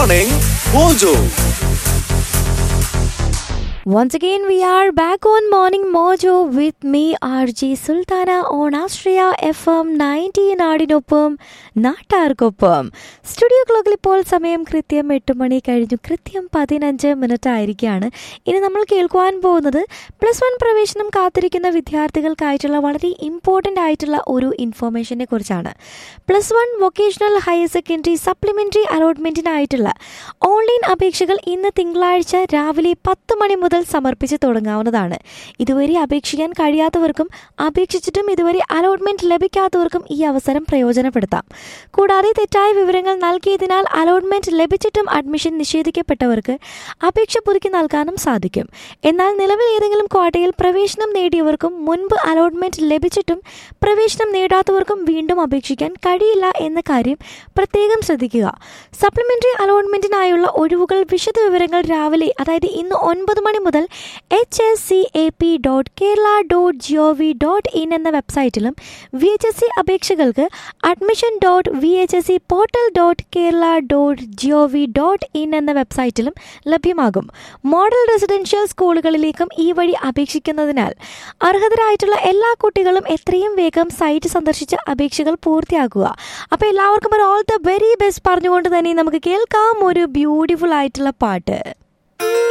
Morning Mojo. Once again, we are back on Morning Mojo with me, RG Sultana on Astria FM 90 നാടിനൊപ്പം നാട്ടാർക്കൊപ്പം studio ക്ലോക്കിൽ ഇപ്പോൾ സമയം കൃത്യം എട്ട് മണി കഴിഞ്ഞു കൃത്യം പതിനഞ്ച് മിനിറ്റ് ആയിരിക്കുകയാണ് ഇനി നമ്മൾ കേൾക്കുവാൻ പോകുന്നത് പ്ലസ് വൺ പ്രവേശനം കാത്തിരിക്കുന്ന വിദ്യാർത്ഥികൾക്കായിട്ടുള്ള വളരെ ഇമ്പോർട്ടൻ്റ് ആയിട്ടുള്ള ഒരു ഇൻഫോർമേഷനെ കുറിച്ചാണ് plus one vocational higher secondary supplementary അലോട്ട്മെൻറ്റിനായിട്ടുള്ള ഓൺലൈൻ അപേക്ഷകൾ ഇന്ന് തിങ്കളാഴ്ച രാവിലെ പത്ത് മണി മുതൽ സമർപ്പിച്ച് തുടങ്ങാവുന്നതാണ് ഇതുവരെ അപേക്ഷിക്കാൻ കഴിയാത്തവർക്കും അപേക്ഷിച്ചിട്ടും ഇതുവരെ അലോട്ട്മെന്റ് ലഭിക്കാത്തവർക്കും ഈ അവസരം പ്രയോജനപ്പെടുത്താം കൂടാതെ തെറ്റായ വിവരങ്ങൾ നൽകിയതിനാൽ അലോട്ട്മെന്റ് ലഭിച്ചിട്ടും അഡ്മിഷൻ നിഷേധിക്കപ്പെട്ടവർക്ക് അപേക്ഷ പുതുക്കി നൽകാനും സാധിക്കും എന്നാൽ നിലവിൽ ഏതെങ്കിലും ക്വാട്ടയിൽ പ്രവേശനം നേടിയവർക്കും മുൻപ് അലോട്ട്മെന്റ് ലഭിച്ചിട്ടും പ്രവേശനം നേടാത്തവർക്കും വീണ്ടും അപേക്ഷിക്കാൻ കഴിയില്ല എന്ന കാര്യം പ്രത്യേകം ശ്രദ്ധിക്കുക സപ്ലിമെന്ററി അലോട്ട്മെന്റിനായുള്ള ഒഴിവുകൾ വിശദ വിവരങ്ങൾ രാവിലെ അതായത് ഇന്ന് ഒൻപത് മണി മുതൽ H S C A P dot Kerala dot G O V dot in എന്ന വെബ്സൈറ്റിലും വി എച്ച് എസ് സി അപേക്ഷകൾക്ക് admission dot V H S C portal dot Kerala dot G O V dot in എന്ന വെബ്സൈറ്റിലും ലഭ്യമാകും മോഡൽ റെസിഡൻഷ്യൽ സ്കൂളുകളിലേക്കും ഈ വഴി അപേക്ഷിക്കുന്നതിനാൽ അർഹതരായിട്ടുള്ള എല്ലാ കുട്ടികളും എത്രയും വേഗം സൈറ്റ് സന്ദർശിച്ച് അപേക്ഷകൾ പൂർത്തിയാക്കുക അപ്പോൾ എല്ലാവർക്കും ഒരു ഓൾ ദ വെരി ബെസ്റ്റ് പറഞ്ഞുകൊണ്ട് തന്നെ നമുക്ക് കേൾക്കാം ഒരു ബ്യൂട്ടിഫുൾ ആയിട്ടുള്ള പാട്ട്